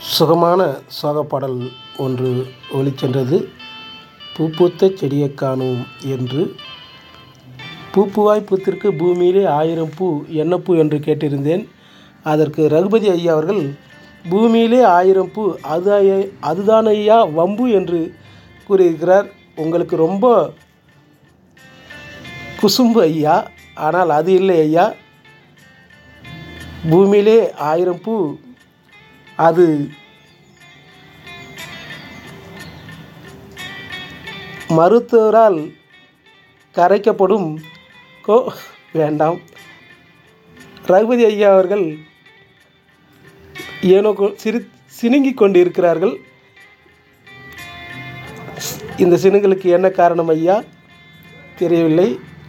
சுகமான சோகப் பாடல் ஒன்று ஒலிச்சென்றது பூ பூத்த செடியைக் காணோம் என்று பூப்பூவாய் பூத்திருக்கு பூமியிலே ஆயிரம் பூ என்ன பூ என்று கேட்டிருந்தேன் அதற்கு ரகுபதி ஐயா அவர்கள் பூமியிலே ஆயிரம் பூ அது ஐயா- அதுதான் ஐயா வம்பு என்று கூறியிருக்கிறார் உங்களுக்கு ரொம்ப குசும்பு ஐயா ஆனால் அது இல்லை ஐயா பூமியிலே ஆயிரம் பூ அது மருத்துவரால் கரைக்கப்படும் கோ வேண்டாம் ரகுபதி ஐயா அவர்கள் ஏனோ கொ- சிரி சினுங்கிக் கொண்டிருக்கிறார்கள் இந்த சினுங்களுக்கு என்ன காரணம் ஐயா தெரியவில்லை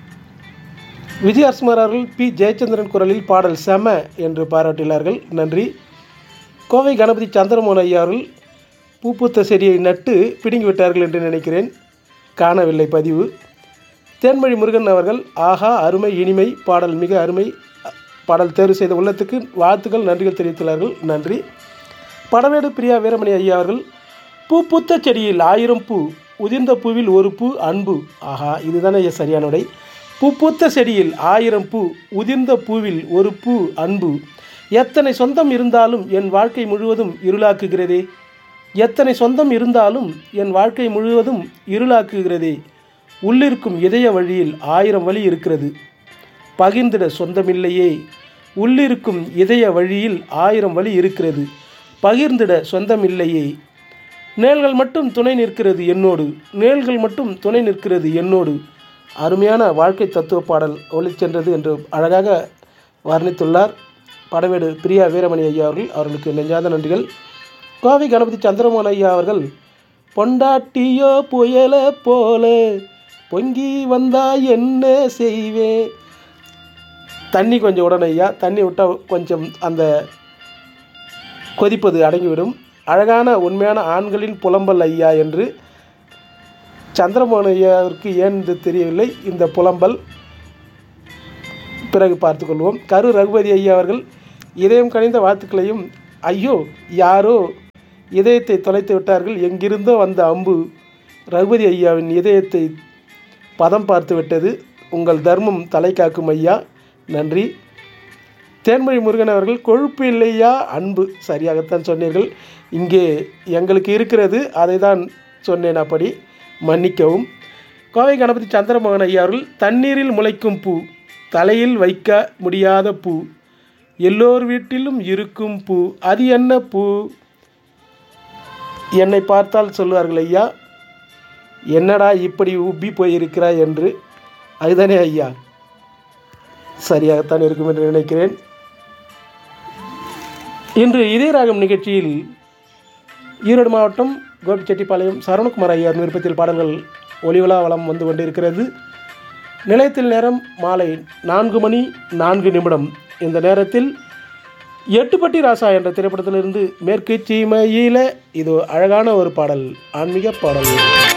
விஜயகுமார் அவர்கள் பி ஜெயச்சந்திரன் குரலில் பாடல் செம என்று பாராட்டினார்கள் நன்றி கோவை கணபதி சந்திரமோகன் ஐயா அவர்கள் பூப்பூத்த செடியை நட்டு பிடுங்கி விட்டார்கள் என்று நினைக்கிறேன் காணவில்லை பதிவு தேன்மொழி முருகன் அவர்கள் ஆஹா அருமை இனிமை பாடல் மிக அருமை பாடல் தேர்வு செய்த உள்ளத்துக்கு வாழ்த்துக்கள் நன்றிகள் தெரிவித்துள்ளார்கள் நன்றி படவேடு பிரியா வீரமணி ஐயா அவர்கள் பூ பூத்த செடியில் ஆயிரம் பூ உதிர்ந்த பூவில் ஒரு பூ அன்பு ஆஹா இதுதானே ஐயா சரியான விடை பூ பூத்த செடியில் ஆயிரம் பூ உதிர்ந்த பூவில் ஒரு பூ அன்பு எத்தனை சொந்தம் இருந்தாலும் என் வாழ்க்கை முழுவதும் இருளாக்குகிறதே எத்தனை சொந்தம் இருந்தாலும் என் வாழ்க்கை முழுவதும் இருளாக்குகிறதே உள்ளிருக்கும் இதய வழியில் ஆயிரம் வழி இருக்கிறது பகிர்ந்திட சொந்தமில்லையே உள்ளிருக்கும் இதய வழியில் ஆயிரம் வழி இருக்கிறது பகிர்ந்திட சொந்தமில்லையே நேல்கள் மட்டும் துணை நிற்கிறது என்னோடு நேல்கள் மட்டும் துணை நிற்கிறது என்னோடு அருமையான வாழ்க்கை தத்துவ பாடல் ஒளிச்சென்றது என்று அழகாக வர்ணித்துள்ளார் படவேடு பிரியா வீரமணி ஐயா அவர்கள் அவர்களுக்கு நெஞ்சாத நன்றிகள் கோவை கணபதி சந்திரமோகன் ஐயா அவர்கள் பொண்டாட்டியோ புயல போல பொங்கி வந்தா என்ன செய்வேன் தண்ணி கொஞ்சம் விடணும் ஐயா தண்ணி விட்டால் கொஞ்சம் அந்த கொதிப்பது அடங்கிவிடும் அழகான உண்மையான ஆண்களின் புலம்பல் ஐயா என்று சந்திரமோகன் ஐயாவிற்கு ஏன் இது தெரியவில்லை இந்த புலம்பல் பிறகு பார்த்துக்கொள்வோம் கரு ரகுபதி ஐயா அவர்கள் இதயம் கனிந்த வாழ்த்துக்களையும் ஐயோ யாரோ இதயத்தை தொலைத்து விட்டார்கள் எங்கிருந்தோ வந்த அம்பு ரகுபதி ஐயாவின் இதயத்தை பதம் பார்த்து விட்டது உங்கள் தர்மம் தலை காக்கும் ஐயா நன்றி தேன்மொழி முருகன் அவர்கள் கொழுப்பு இல்லையா அன்பு சரியாகத்தான் சொன்னீர்கள் இங்கே எங்களுக்கு இருக்கிறது அதை தான் சொன்னேன் அப்படி மன்னிக்கவும் கோவை கணபதி சந்திரமோகன் ஐயா அவர்கள் தண்ணீரில் முளைக்கும் பூ தலையில் வைக்க முடியாத பூ எல்லோர் வீட்டிலும் இருக்கும் பூ அது என்ன பூ என்னை பார்த்தால் சொல்லுவார்கள் ஐயா என்னடா இப்படி உப்பி போயிருக்கிறாய் என்று அதுதானே ஐயா சரியாகத்தான் இருக்கும் என்று நினைக்கிறேன் இன்று இதே ராகம் நிகழ்ச்சியில் ஈரோடு மாவட்டம் கோபிச்செட்டிப்பாளையம் சரவணகுமார் ஐயார் விருப்பத்தில் பாடல்கள் ஒளிவிழா வளம் வந்து கொண்டிருக்கிறது நிலையத்தில் நேரம் மாலை நான்கு மணி நான்கு நிமிடம் இந்த நேரத்தில் எட்டுப்பட்டி ராசா என்ற திரைப்படத்திலிருந்து மேற்கு சீமையில இது அழகான ஒரு பாடல் ஆன்மீக பாடல்